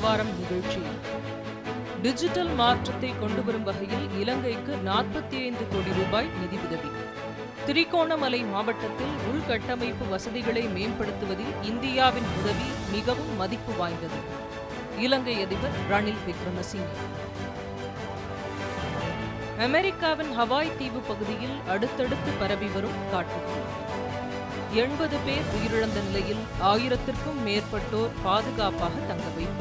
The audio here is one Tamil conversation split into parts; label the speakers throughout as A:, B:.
A: வாரம் நிகழ்ச்சி டிஜிட்டல் மாற்றத்தை கொண்டு வரும் வகையில் இலங்கைக்கு நாற்பத்தி ஐந்து கோடி ரூபாய் நிதி உதவி திரிகோணமலை மாவட்டத்தில் உள்கட்டமைப்பு வசதிகளை மேம்படுத்துவதில் இந்தியாவின் உதவி மிகவும் மதிப்பு வாய்ந்தது இலங்கை அதிபர் ரணில் விக்ரமசிங்கே அமெரிக்காவின் ஹவாய் தீவு பகுதியில் அடுத்தடுத்து பரவி வரும் காட்டுத்தீ எண்பது பேர் உயிரிழந்த நிலையில் ஆயிரத்திற்கும் மேற்பட்டோர் பாதுகாப்பாக தங்க வைப்பு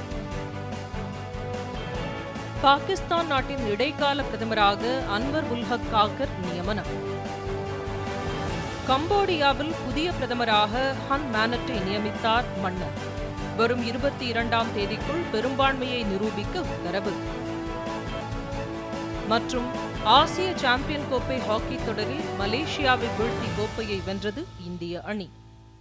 A: பாகிஸ்தான் நாட்டின் இடைக்கால பிரதமராக அன்வர் உல்ஹக் காக்கர் நியமனம் கம்போடியாவில் புதிய பிரதமராக ஹன் மேனட்டை நியமித்தார் மன்னர் வரும் இருபத்தி இரண்டாம் தேதிக்குள் பெரும்பான்மையை நிரூபிக்க உத்தரவு மற்றும் ஆசிய சாம்பியன் கோப்பை ஹாக்கி தொடரில் மலேசியாவை வீழ்த்தி கோப்பையை வென்றது இந்திய அணி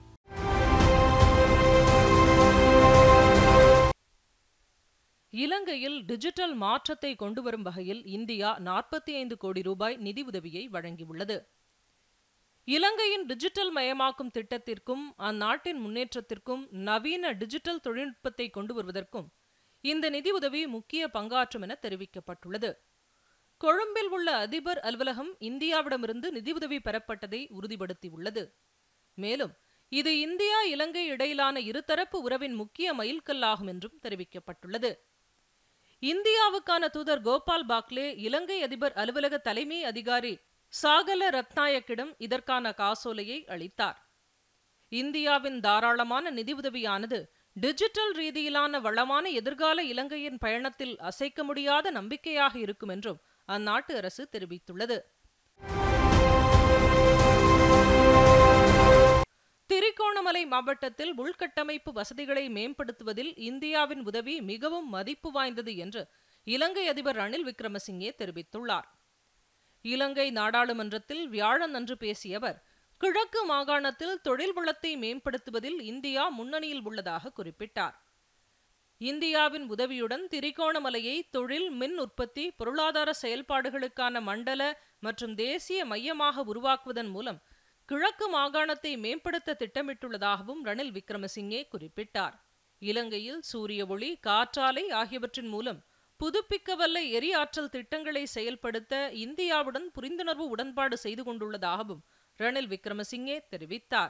A: இலங்கையில் டிஜிட்டல் மாற்றத்தை கொண்டு வரும் வகையில் இந்தியா நாற்பத்தி ஐந்து கோடி ரூபாய் நிதி உதவியை வழங்கியுள்ளது இலங்கையின் டிஜிட்டல் மயமாக்கும் திட்டத்திற்கும் அந்நாட்டின் முன்னேற்றத்திற்கும் நவீன டிஜிட்டல் தொழில்நுட்பத்தை கொண்டு வருவதற்கும் இந்த நிதி உதவி முக்கிய பங்காற்றும் என தெரிவிக்கப்பட்டுள்ளது கொழும்பில் உள்ள அதிபர் அலுவலகம் இந்தியாவிடமிருந்து நிதியுதவி பெறப்பட்டதை உறுதிப்படுத்தியுள்ளது மேலும் இது இந்தியா இலங்கை இடையிலான இருதரப்பு உறவின் முக்கிய மைல்கல்லாகும் என்றும் தெரிவிக்கப்பட்டுள்ளது இந்தியாவுக்கான தூதர் கோபால் பாக்லே இலங்கை அதிபர் அலுவலக தலைமை அதிகாரி சாகல ரத்நாயக்கிடம் இதற்கான காசோலையை அளித்தார் இந்தியாவின் தாராளமான நிதியுதவியானது டிஜிட்டல் ரீதியிலான வளமான எதிர்கால இலங்கையின் பயணத்தில் அசைக்க முடியாத நம்பிக்கையாக இருக்கும் என்றும் அந்நாட்டு அரசு தெரிவித்துள்ளது திரிகோணமலை மாவட்டத்தில் உள்கட்டமைப்பு வசதிகளை மேம்படுத்துவதில் இந்தியாவின் உதவி மிகவும் மதிப்பு வாய்ந்தது என்று இலங்கை அதிபர் ரணில் விக்ரமசிங்கே தெரிவித்துள்ளார் இலங்கை நாடாளுமன்றத்தில் வியாழன் அன்று பேசிய அவர் கிழக்கு மாகாணத்தில் தொழில் வளத்தை மேம்படுத்துவதில் இந்தியா முன்னணியில் உள்ளதாக குறிப்பிட்டார் இந்தியாவின் உதவியுடன் திரிகோணமலையை தொழில் மின் உற்பத்தி பொருளாதார செயல்பாடுகளுக்கான மண்டல மற்றும் தேசிய மையமாக உருவாக்குவதன் மூலம் கிழக்கு மாகாணத்தை மேம்படுத்த திட்டமிட்டுள்ளதாகவும் ரணில் விக்ரமசிங்கே குறிப்பிட்டார் இலங்கையில் சூரிய ஒளி காற்றாலை ஆகியவற்றின் மூலம் புதுப்பிக்கவல்ல எரிஆற்றல் திட்டங்களை செயல்படுத்த இந்தியாவுடன் புரிந்துணர்வு உடன்பாடு செய்து கொண்டுள்ளதாகவும் ரணில் விக்ரமசிங்கே தெரிவித்தார்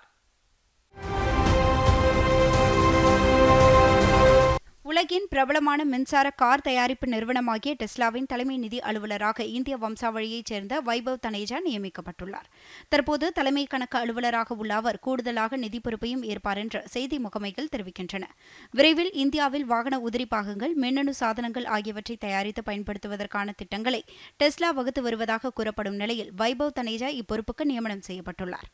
B: உலகின் பிரபலமான மின்சார கார் தயாரிப்பு நிறுவனமாகிய டெஸ்லாவின் தலைமை நிதி அலுவலராக இந்திய வம்சாவழியைச் சேர்ந்த வைபவ் தனேஜா நியமிக்கப்பட்டுள்ளார் தற்போது தலைமை கணக்கு அலுவலராக உள்ள அவர் கூடுதலாக நிதி பொறுப்பையும் ஏற்பார் என்று செய்தி முகமைகள் தெரிவிக்கின்றன விரைவில் இந்தியாவில் வாகன உதிரி பாகங்கள் மின்னணு சாதனங்கள் ஆகியவற்றை தயாரித்து பயன்படுத்துவதற்கான திட்டங்களை டெஸ்லா வகுத்து வருவதாக கூறப்படும் நிலையில் வைபவ் தனேஜா இப்பொறுப்புக்கு நியமனம் செய்யப்பட்டுள்ளார்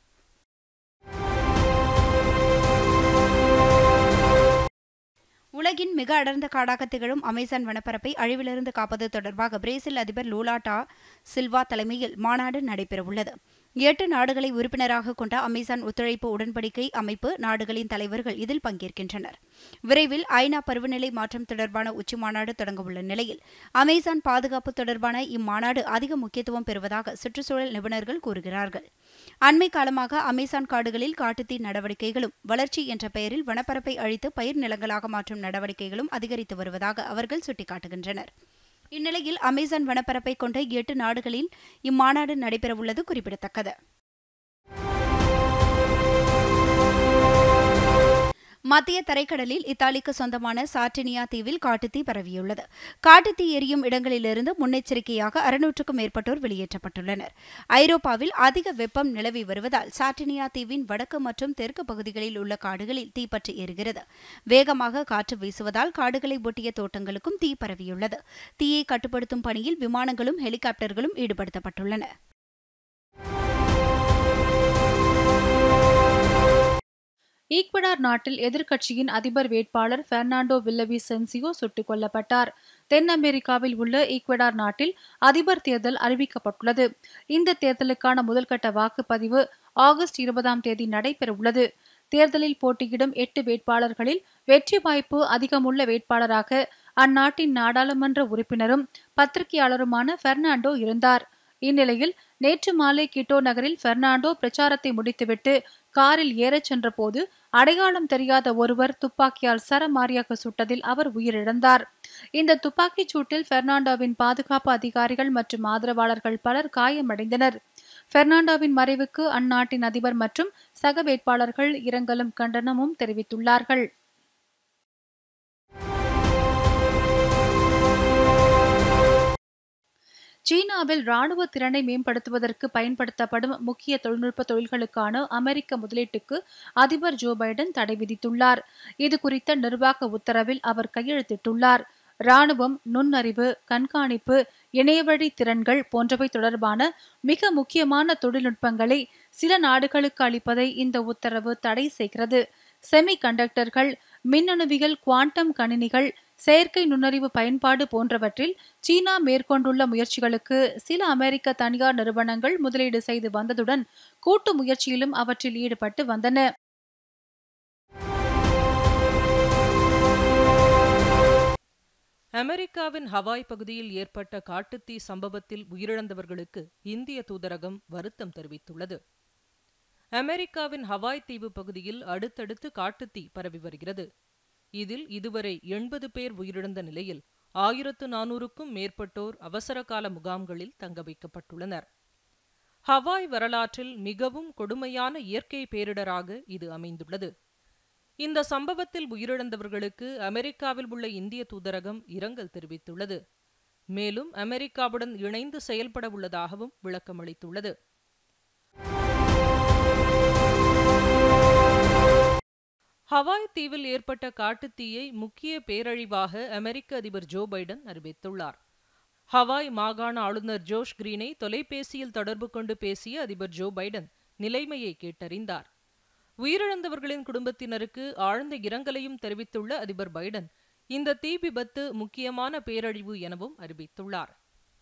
B: உலகின் மிக அடர்ந்த காடாக திகழும் அமேசான் வனப்பரப்பை அழிவிலிருந்து காப்பது தொடர்பாக பிரேசில் அதிபர் லூலாட்டா சில்வா தலைமையில் மாநாடு நடைபெறவுள்ளது எட்டு நாடுகளை உறுப்பினராக கொண்ட அமேசான் ஒத்துழைப்பு உடன்படிக்கை அமைப்பு நாடுகளின் தலைவர்கள் இதில் பங்கேற்கின்றனர் விரைவில் ஐநா பருவநிலை மாற்றம் தொடர்பான உச்சிமாநாடு தொடங்கவுள்ள நிலையில் அமேசான் பாதுகாப்பு தொடர்பான இம்மாநாடு அதிக முக்கியத்துவம் பெறுவதாக சுற்றுச்சூழல் நிபுணர்கள் கூறுகிறார்கள் அண்மை காலமாக அமேசான் காடுகளில் காட்டுத்தீ நடவடிக்கைகளும் வளர்ச்சி என்ற பெயரில் வனப்பரப்பை அழித்து பயிர் நிலங்களாக மாற்றும் நடவடிக்கைகளும் அதிகரித்து வருவதாக அவர்கள் சுட்டிக்காட்டுகின்றனர் இந்நிலையில் அமேசான் வனப்பரப்பை கொண்ட எட்டு நாடுகளில் இம்மாநாடு நடைபெறவுள்ளது குறிப்பிடத்தக்கது மத்திய தரைக்கடலில் இத்தாலிக்கு சொந்தமான சார்டினியா தீவில் காட்டுத்தீ பரவியுள்ளது காட்டுத்தீ எரியும் இடங்களிலிருந்து முன்னெச்சரிக்கையாக அறுநூற்றுக்கும் மேற்பட்டோர் வெளியேற்றப்பட்டுள்ளனர் ஐரோப்பாவில் அதிக வெப்பம் நிலவி வருவதால் சார்டினியா தீவின் வடக்கு மற்றும் தெற்கு பகுதிகளில் உள்ள காடுகளில் தீப்பற்றி எரிகிறது வேகமாக காற்று வீசுவதால் காடுகளை ஒட்டிய தோட்டங்களுக்கும் தீ பரவியுள்ளது தீயை கட்டுப்படுத்தும் பணியில் விமானங்களும் ஹெலிகாப்டர்களும் ஈடுபடுத்தப்பட்டுள்ளன
C: ஈக்வடார் நாட்டில் எதிர்க்கட்சியின் அதிபர் வேட்பாளர் பெர்னாண்டோ வில்லவி சென்சியோ சுட்டுக் கொல்லப்பட்டார் தென் அமெரிக்காவில் உள்ள ஈக்வடார் நாட்டில் அதிபர் தேர்தல் அறிவிக்கப்பட்டுள்ளது இந்த தேர்தலுக்கான முதல்கட்ட வாக்குப்பதிவு ஆகஸ்ட் இருபதாம் தேதி நடைபெறவுள்ளது தேர்தலில் போட்டியிடும் எட்டு வேட்பாளர்களில் வெற்றி வாய்ப்பு அதிகமுள்ள வேட்பாளராக அந்நாட்டின் நாடாளுமன்ற உறுப்பினரும் பத்திரிகையாளருமான பெர்னாண்டோ இருந்தார் இந்நிலையில் நேற்று மாலை கிட்டோ நகரில் பெர்னாண்டோ பிரச்சாரத்தை முடித்துவிட்டு காரில் ஏறச் சென்றபோது அடையாளம் தெரியாத ஒருவர் துப்பாக்கியால் சரமாரியாக சுட்டதில் அவர் உயிரிழந்தார் இந்த துப்பாக்கிச் சூட்டில் பெர்னாண்டோவின் பாதுகாப்பு அதிகாரிகள் மற்றும் ஆதரவாளர்கள் பலர் காயமடைந்தனர் பெர்னாண்டோவின் மறைவுக்கு அந்நாட்டின் அதிபர் மற்றும் சக வேட்பாளர்கள் இரங்கலும் கண்டனமும் தெரிவித்துள்ளார்கள் சீனாவில் ராணுவ திறனை மேம்படுத்துவதற்கு பயன்படுத்தப்படும் முக்கிய தொழில்நுட்ப தொழில்களுக்கான அமெரிக்க முதலீட்டுக்கு அதிபர் ஜோ பைடன் தடை விதித்துள்ளார் இது குறித்த நிர்வாக உத்தரவில் அவர் கையெழுத்திட்டுள்ளார் ராணுவம் நுண்ணறிவு கண்காணிப்பு இணையவழி திறன்கள் போன்றவை தொடர்பான மிக முக்கியமான தொழில்நுட்பங்களை சில நாடுகளுக்கு அளிப்பதை இந்த உத்தரவு தடை செய்கிறது செமி கண்டக்டர்கள் மின்னணுவியல் குவாண்டம் கணினிகள் செயற்கை நுண்ணறிவு பயன்பாடு போன்றவற்றில் சீனா மேற்கொண்டுள்ள முயற்சிகளுக்கு சில அமெரிக்க தனியார் நிறுவனங்கள் முதலீடு செய்து வந்ததுடன் கூட்டு முயற்சியிலும் அவற்றில் ஈடுபட்டு வந்தன
A: அமெரிக்காவின் ஹவாய் பகுதியில் ஏற்பட்ட காட்டுத்தீ சம்பவத்தில் உயிரிழந்தவர்களுக்கு இந்திய தூதரகம் வருத்தம் தெரிவித்துள்ளது அமெரிக்காவின் ஹவாய் தீவு பகுதியில் அடுத்தடுத்து காட்டுத்தீ பரவி வருகிறது இதில் இதுவரை எண்பது பேர் உயிரிழந்த நிலையில் ஆயிரத்து நானூறுக்கும் மேற்பட்டோர் அவசரகால முகாம்களில் தங்க வைக்கப்பட்டுள்ளனர் ஹவாய் வரலாற்றில் மிகவும் கொடுமையான இயற்கை பேரிடராக இது அமைந்துள்ளது இந்த சம்பவத்தில் உயிரிழந்தவர்களுக்கு அமெரிக்காவில் உள்ள இந்திய தூதரகம் இரங்கல் தெரிவித்துள்ளது மேலும் அமெரிக்காவுடன் இணைந்து செயல்பட உள்ளதாகவும் விளக்கமளித்துள்ளது ஹவாய் தீவில் ஏற்பட்ட காட்டுத்தீயை முக்கிய பேரழிவாக அமெரிக்க அதிபர் ஜோ பைடன் அறிவித்துள்ளார் ஹவாய் மாகாண ஆளுநர் ஜோஷ் கிரீனை தொலைபேசியில் தொடர்பு கொண்டு பேசிய அதிபர் ஜோ பைடன் நிலைமையை கேட்டறிந்தார் உயிரிழந்தவர்களின் குடும்பத்தினருக்கு ஆழ்ந்த இரங்கலையும் தெரிவித்துள்ள அதிபர் பைடன் இந்த தீ விபத்து முக்கியமான பேரழிவு எனவும் அறிவித்துள்ளார்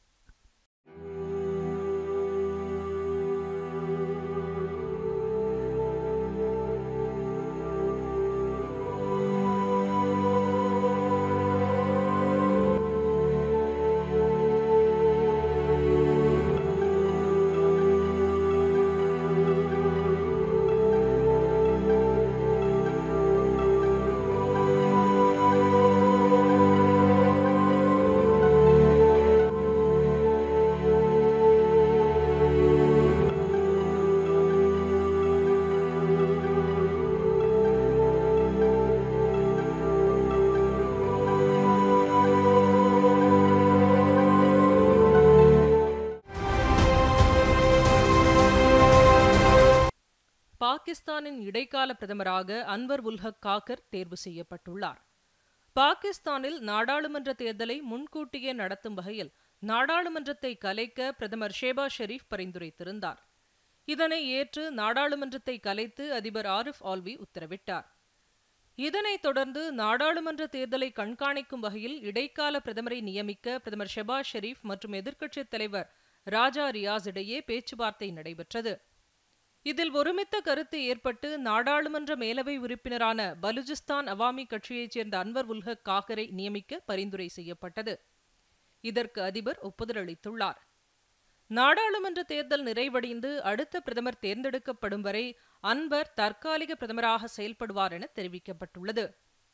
A: பாகிஸ்தானின் இடைக்கால பிரதமராக அன்வர் உல்ஹக் காக்கர் தேர்வு செய்யப்பட்டுள்ளார் பாகிஸ்தானில் நாடாளுமன்ற தேர்தலை முன்கூட்டியே நடத்தும் வகையில் நாடாளுமன்றத்தை கலைக்க பிரதமர் ஷேபா ஷெரீப் பரிந்துரைத்திருந்தார் இதனை ஏற்று நாடாளுமன்றத்தை கலைத்து அதிபர் ஆரிஃப் ஆல்வி உத்தரவிட்டார் இதனைத் தொடர்ந்து நாடாளுமன்ற தேர்தலை கண்காணிக்கும் வகையில் இடைக்கால பிரதமரை நியமிக்க பிரதமர் ஷெபாஸ் ஷெரீப் மற்றும் எதிர்க்கட்சித் தலைவர் ராஜா ரியாஸ் இடையே பேச்சுவார்த்தை நடைபெற்றது இதில் ஒருமித்த கருத்து ஏற்பட்டு நாடாளுமன்ற மேலவை உறுப்பினரான பலுஜிஸ்தான் அவாமி கட்சியைச் சேர்ந்த அன்வர் உல்ஹக் காக்கரை நியமிக்க பரிந்துரை செய்யப்பட்டது இதற்கு அதிபர் ஒப்புதல் அளித்துள்ளார் நாடாளுமன்ற தேர்தல் நிறைவடைந்து அடுத்த பிரதமர் தேர்ந்தெடுக்கப்படும் வரை அன்வர் தற்காலிக பிரதமராக செயல்படுவார் என தெரிவிக்கப்பட்டுள்ளது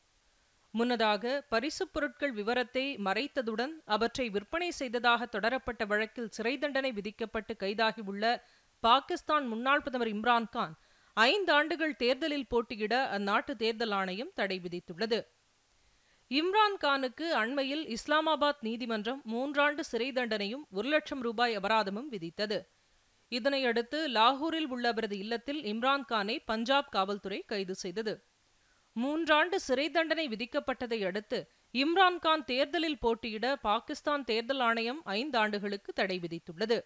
A: முன்னதாக பரிசுப் பொருட்கள் விவரத்தை மறைத்ததுடன் அவற்றை விற்பனை செய்ததாக தொடரப்பட்ட வழக்கில் சிறை தண்டனை விதிக்கப்பட்டு கைதாகியுள்ள பாகிஸ்தான் முன்னாள் பிரதமர் இம்ரான்கான் ஐந்து ஆண்டுகள் தேர்தலில் போட்டியிட அந்நாட்டு தேர்தல் ஆணையம் தடை விதித்துள்ளது இம்ரான்கானுக்கு அண்மையில் இஸ்லாமாபாத் நீதிமன்றம் மூன்றாண்டு சிறை தண்டனையும் ஒரு லட்சம் ரூபாய் அபராதமும் விதித்தது இதனையடுத்து லாகூரில் உள்ள அவரது இல்லத்தில் இம்ரான்கானை பஞ்சாப் காவல்துறை கைது செய்தது மூன்றாண்டு சிறை தண்டனை விதிக்கப்பட்டதை அடுத்து இம்ரான்கான் தேர்தலில் போட்டியிட பாகிஸ்தான் தேர்தல் ஆணையம் ஐந்து ஆண்டுகளுக்கு தடை விதித்துள்ளது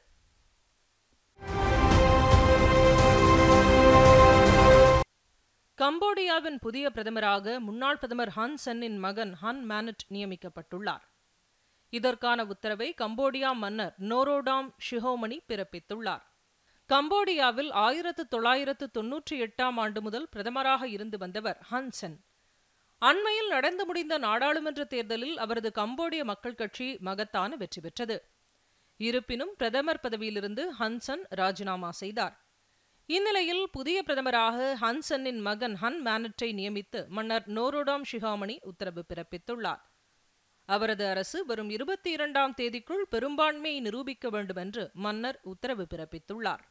A: கம்போடியாவின் புதிய பிரதமராக முன்னாள் பிரதமர் ஹன் சென்னின் மகன் ஹன் மேனட் நியமிக்கப்பட்டுள்ளார் இதற்கான உத்தரவை கம்போடியா மன்னர் நோரோடாம் ஷிஹோமணி பிறப்பித்துள்ளார் கம்போடியாவில் ஆயிரத்து தொள்ளாயிரத்து தொன்னூற்றி எட்டாம் ஆண்டு முதல் பிரதமராக இருந்து வந்தவர் ஹன் சென் அண்மையில் நடந்து முடிந்த நாடாளுமன்ற தேர்தலில் அவரது கம்போடிய மக்கள் கட்சி மகத்தான வெற்றி பெற்றது இருப்பினும் பிரதமர் பதவியிலிருந்து ஹன்சன் ராஜினாமா செய்தார் இந்நிலையில் புதிய பிரதமராக ஹன்சனின் மகன் ஹன் மேனட்டை நியமித்து மன்னர் நோரோடாம் ஷிகாமணி உத்தரவு பிறப்பித்துள்ளார் அவரது அரசு வரும் இருபத்தி இரண்டாம் தேதிக்குள் பெரும்பான்மையை நிரூபிக்க வேண்டும் என்று மன்னர் உத்தரவு பிறப்பித்துள்ளார்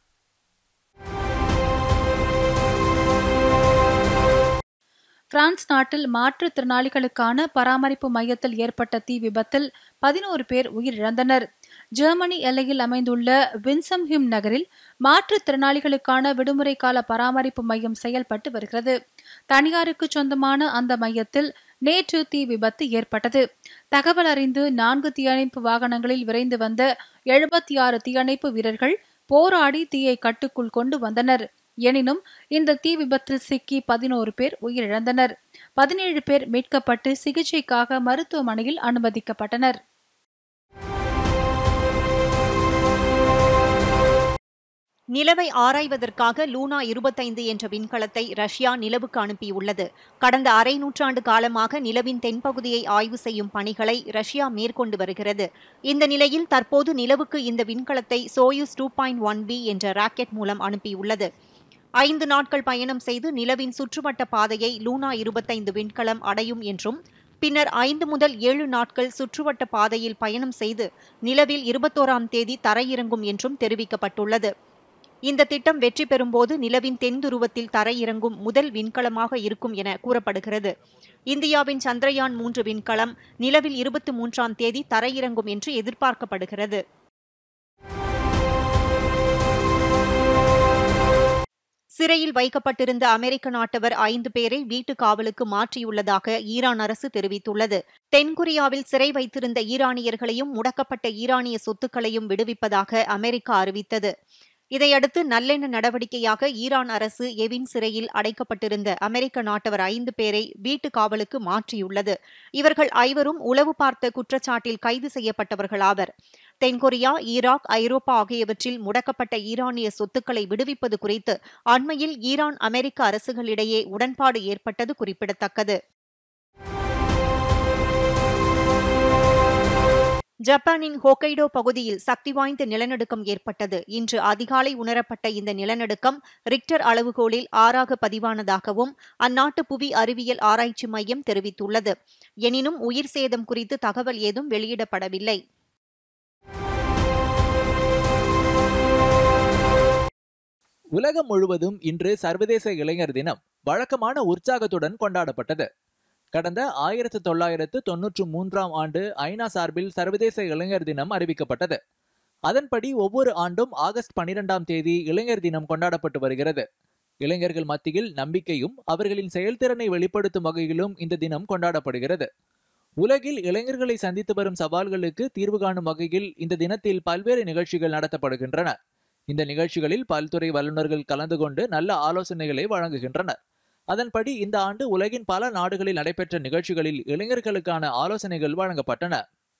C: பிரான்ஸ் நாட்டில் மாற்றுத்திறனாளிகளுக்கான பராமரிப்பு மையத்தில் ஏற்பட்ட தீ விபத்தில் பதினோரு பேர் உயிரிழந்தனர் ஜெர்மனி எல்லையில் அமைந்துள்ள வின்சம்ஹிம் நகரில் மாற்றுத்திறனாளிகளுக்கான விடுமுறை கால பராமரிப்பு மையம் செயல்பட்டு வருகிறது தனியாருக்கு சொந்தமான அந்த மையத்தில் நேற்று தீ விபத்து ஏற்பட்டது தகவல் அறிந்து நான்கு தீயணைப்பு வாகனங்களில் விரைந்து வந்த எழுபத்தி ஆறு தீயணைப்பு வீரர்கள் போராடி தீயை கட்டுக்குள் கொண்டு வந்தனர் எனினும் இந்த தீ விபத்தில் சிக்கி பதினோரு பேர் உயிரிழந்தனர் பதினேழு பேர் மீட்கப்பட்டு சிகிச்சைக்காக மருத்துவமனையில் அனுமதிக்கப்பட்டனர்
D: நிலவை ஆராய்வதற்காக லூனா இருபத்தைந்து என்ற விண்கலத்தை ரஷ்யா நிலவுக்கு அனுப்பியுள்ளது கடந்த அரை நூற்றாண்டு காலமாக நிலவின் தென்பகுதியை ஆய்வு செய்யும் பணிகளை ரஷ்யா மேற்கொண்டு வருகிறது இந்த நிலையில் தற்போது நிலவுக்கு இந்த விண்கலத்தை Soyuz two point one B என்ற ராக்கெட் மூலம் அனுப்பியுள்ளது ஐந்து நாட்கள் பயணம் செய்து நிலவின் சுற்றுவட்ட பாதையை லூனா இருபத்தைந்து விண்கலம் அடையும் என்றும் பின்னர் ஐந்து முதல் ஏழு நாட்கள் சுற்றுவட்ட பாதையில் பயணம் செய்து நிலவில் இருபத்தோராம் தேதி தரையிறங்கும் என்றும் தெரிவிக்கப்பட்டுள்ளது இந்த திட்டம் வெற்றி பெறும்போது நிலவின் தென் துருவத்தில் தரையிறங்கும் முதல் விண்கலமாக இருக்கும் என கூறப்படுகிறது இந்தியாவின் சந்திரயான் மூன்று விண்கலம் நிலவில் இருபத்தி மூன்றாம் தேதி தரையிறங்கும் என்று எதிர்பார்க்கப்படுகிறது சிறையில் வைக்கப்பட்டிருந்த அமெரிக்க நாட்டவர் ஐந்து பேரை வீட்டு காவலுக்கு மாற்றியுள்ளதாக ஈரான் அரசு தெரிவித்துள்ளது தென்கொரியாவில் சிறை வைத்திருந்த ஈரானியர்களையும் முடக்கப்பட்ட ஈரானிய சொத்துக்களையும் விடுவிப்பதாக அமெரிக்கா அறிவித்தது இதையடுத்து நல்லெண்ண நடவடிக்கையாக ஈரான் அரசு எவின் சிறையில் அடைக்கப்பட்டிருந்த அமெரிக்க நாட்டவர் ஐந்து பேரை வீட்டு காவலுக்கு மாற்றியுள்ளது இவர்கள் ஐவரும் உளவு பார்த்த குற்றச்சாட்டில் கைது செய்யப்பட்டவர்களாவர் தென்கொரியா ஈராக் ஐரோப்பா ஆகியவற்றில் முடக்கப்பட்ட ஈரானிய சொத்துக்களை விடுவிப்பது குறித்து அண்மையில் ஈரான் அமெரிக்க அரசுகளிடையே உடன்பாடு ஏற்பட்டது குறிப்பிடத்தக்கது ஜப்பானின் ஹோக்கைடோ பகுதியில் சக்தி வாய்ந்த நிலநடுக்கம் ஏற்பட்டது இன்று அதிகாலை உணரப்பட்ட இந்த நிலநடுக்கம் ரிக்டர் அளவுகோலில் ஆறாக பதிவானதாகவும் அந்நாட்டு புவி அறிவியல் ஆராய்ச்சி மையம் தெரிவித்துள்ளது எனினும் உயிர் சேதம் குறித்து தகவல் ஏதும் வெளியிடப்படவில்லை
E: உலகம் முழுவதும் இன்று சர்வதேச இளைஞர் தினம் வழக்கமான உற்சாகத்துடன் கொண்டாடப்பட்டது கடந்த ஆயிரத்து தொள்ளாயிரத்து தொன்னூற்று மூன்றாம் ஆண்டு ஐநா சார்பில் சர்வதேச இளைஞர் தினம் அறிவிக்கப்பட்டது அதன்படி ஒவ்வொரு ஆண்டும் ஆகஸ்ட் பனிரெண்டாம் தேதி இளைஞர் தினம் கொண்டாடப்பட்டு வருகிறது இளைஞர்கள் மத்தியில் நம்பிக்கையும் அவர்களின் செயல்திறனை வெளிப்படுத்தும் வகையிலும் இந்த தினம் கொண்டாடப்படுகிறது உலகில் இளைஞர்களை சந்தித்து வரும் சவால்களுக்கு தீர்வு காணும் வகையில் இந்த தினத்தில் பல்வேறு நிகழ்ச்சிகள் நடத்தப்படுகின்றன இந்த நிகழ்ச்சிகளில் பல்துறை வல்லுநர்கள் கலந்து கொண்டு நல்ல ஆலோசனைகளை வழங்குகின்றனர் அதன்படி இந்த ஆண்டு உலகின் பல நாடுகளில் நடைபெற்ற நிகழ்ச்சிகளில் இளைஞர்களுக்கான ஆலோசனைகள் வழங்கப்பட்டன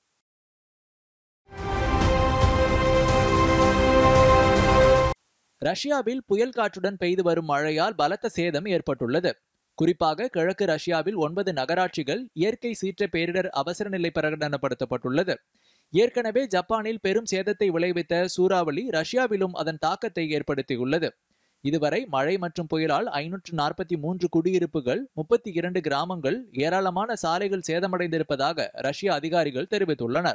E: ரஷ்யாவில் புயல் காற்றுடன் பெய்து வரும் மழையால் பலத்த சேதம் ஏற்பட்டுள்ளது குறிப்பாக கிழக்கு ரஷ்யாவில் ஒன்பது நகராட்சிகள் இயற்கை சீற்ற பேரிடர் அவசர நிலை பிரகடனப்படுத்தப்பட்டுள்ளது ஏற்கனவே ஜப்பானில் பெரும் சேதத்தை விளைவித்த சூறாவளி ரஷ்யாவிலும் அதன் தாக்கத்தை ஏற்படுத்தியுள்ளது இதுவரை மழை மற்றும் புயலால் ஐநூற்று நாற்பத்தி மூன்று குடியிருப்புகள் முப்பத்தி இரண்டு கிராமங்கள் ஏராளமான சாலைகள் சேதமடைந்திருப்பதாக ரஷ்ய அதிகாரிகள் தெரிவித்துள்ளனர்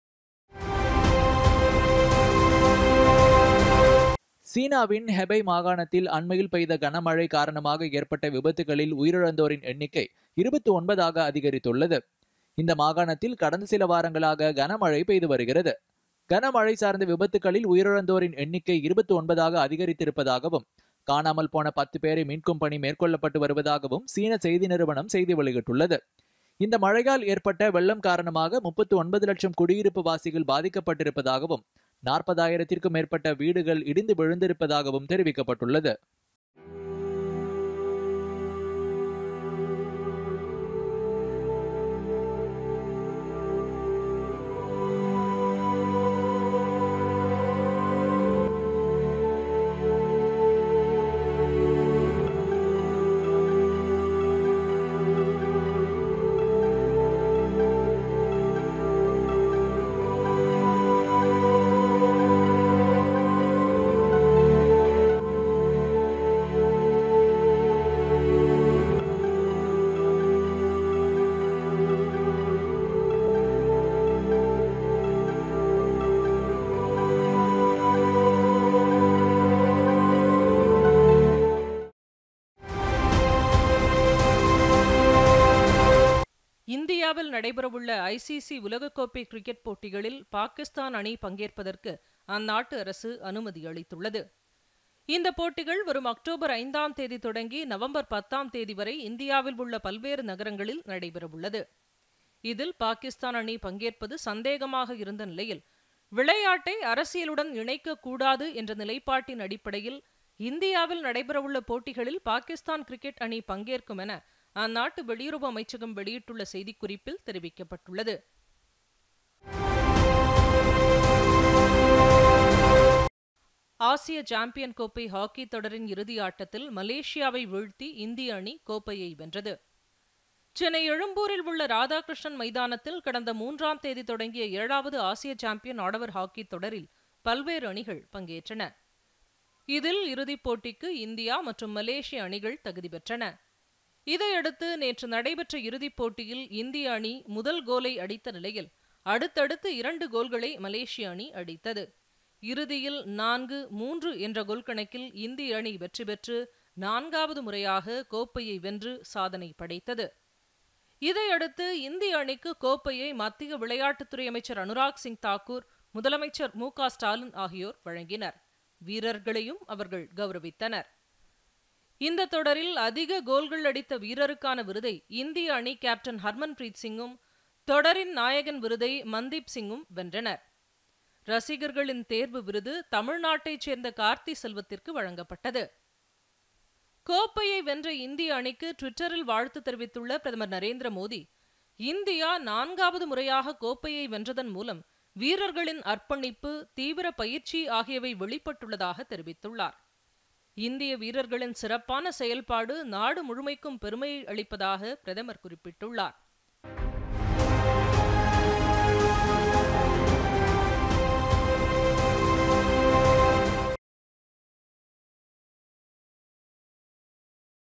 E: சீனாவின் ஹெபை மாகாணத்தில் அண்மையில் பெய்த கனமழை காரணமாக ஏற்பட்ட விபத்துகளில் உயிரிழந்தோரின் எண்ணிக்கை இருபத்தி ஒன்பதாக அதிகரித்துள்ளது இந்த மாகாணத்தில் கடந்த சில வாரங்களாக கனமழை பெய்து வருகிறது கனமழை சார்ந்த விபத்துகளில் உயிரிழந்தோரின் எண்ணிக்கை இருபத்தி ஒன்பதாக அதிகரித்திருப்பதாகவும் காணாமல் போன பத்து பேரை மீட்கும் பணி மேற்கொள்ளப்பட்டு வருவதாகவும் சீன செய்தி நிறுவனம் செய்தி வெளியிட்டுள்ளது இந்த மழையால் ஏற்பட்ட வெள்ளம் காரணமாக முப்பத்தி ஒன்பது லட்சம் குடியிருப்பு வாசிகள் பாதிக்கப்பட்டிருப்பதாகவும் நாற்பதாயிரத்திற்கும் மேற்பட்ட வீடுகள் இடிந்து விழுந்திருப்பதாகவும் தெரிவிக்கப்பட்டுள்ளது
A: நடைபெறவுள்ள ஐசிசி உலகக்கோப்பை கிரிக்கெட் போட்டிகளில் பாகிஸ்தான் அணி பங்கேற்பதற்கு அந்நாட்டு அரசு அனுமதி அளித்துள்ளது இந்த போட்டிகள் வரும் அக்டோபர் ஐந்தாம் தேதி தொடங்கி நவம்பர் பத்தாம் தேதி வரை இந்தியாவில் உள்ள பல்வேறு நகரங்களில் நடைபெறவுள்ளது இதில் பாகிஸ்தான் அணி பங்கேற்பது சந்தேகமாக இருந்த நிலையில் விளையாட்டை அரசியலுடன் இணைக்கக்கூடாது என்ற நிலைப்பாட்டின் அடிப்படையில் இந்தியாவில் நடைபெறவுள்ள போட்டிகளில் பாகிஸ்தான் கிரிக்கெட் அணி பங்கேற்கும் என அந்நாட்டு வெளியுறவு அமைச்சகம் வெளியிட்டுள்ள செய்திக்குறிப்பில் தெரிவிக்கப்பட்டுள்ளது ஆசிய சாம்பியன் கோப்பை ஹாக்கி தொடரின் இறுதி ஆட்டத்தில் மலேசியாவை வீழ்த்தி இந்திய அணி கோப்பையை வென்றது சென்னை எழும்பூரில் உள்ள ராதாகிருஷ்ணன் மைதானத்தில் கடந்த மூன்றாம் தேதி தொடங்கிய ஏழாவது ஆசிய சாம்பியன் ஆடவர் ஹாக்கி தொடரில் பல்வேறு அணிகள் பங்கேற்றன இதில் இறுதிப் போட்டிக்கு இந்தியா மற்றும் மலேசிய அணிகள் தகுதி பெற்றன இதையடுத்து நேற்று நடைபெற்ற இறுதிப் போட்டியில் இந்திய அணி முதல் கோலை அடித்த நிலையில் அடுத்தடுத்து இரண்டு கோல்களை மலேசிய அணி அடித்தது இறுதியில் நான்கு மூன்று என்ற கோல் கணக்கில் இந்திய அணி வெற்றி பெற்று நான்காவது முறையாக கோப்பையை வென்று சாதனை படைத்தது இதையடுத்து இந்திய அணிக்கு கோப்பையை மத்திய விளையாட்டுத்துறை அமைச்சர் அனுராக் சிங் தாக்கூர் முதலமைச்சர் மு க ஸ்டாலின் ஆகியோர் வழங்கினர் வீரர்களையும் அவர்கள் கௌரவித்தனர் இந்த தொடரில் அதிக கோல்கள் அடித்த வீரருக்கான விருதை இந்திய அணி கேப்டன் ஹர்மன்பிரீத் சிங்கும் தொடரின் நாயகன் விருதை மன்தீப் சிங்கும் வென்றனர் ரசிகர்களின் தேர்வு விருது தமிழ்நாட்டைச் சேர்ந்த கார்த்தி செல்வத்திற்கு வழங்கப்பட்டது கோப்பையை வென்ற இந்திய அணிக்கு ட்விட்டரில் வாழ்த்து தெரிவித்துள்ள பிரதமர் நரேந்திர மோடி இந்தியா நான்காவது முறையாக கோப்பையை வென்றதன் மூலம் வீரர்களின் அர்ப்பணிப்பு தீவிர பயிற்சி ஆகியவை வெளிப்பட்டுள்ளதாக தெரிவித்துள்ளார் இந்திய வீரர்களின் சிறப்பான செயல்பாடு நாடு முழுமைக்கும் பெருமையை அளிப்பதாக பிரதமர் குறிப்பிட்டுள்ளார்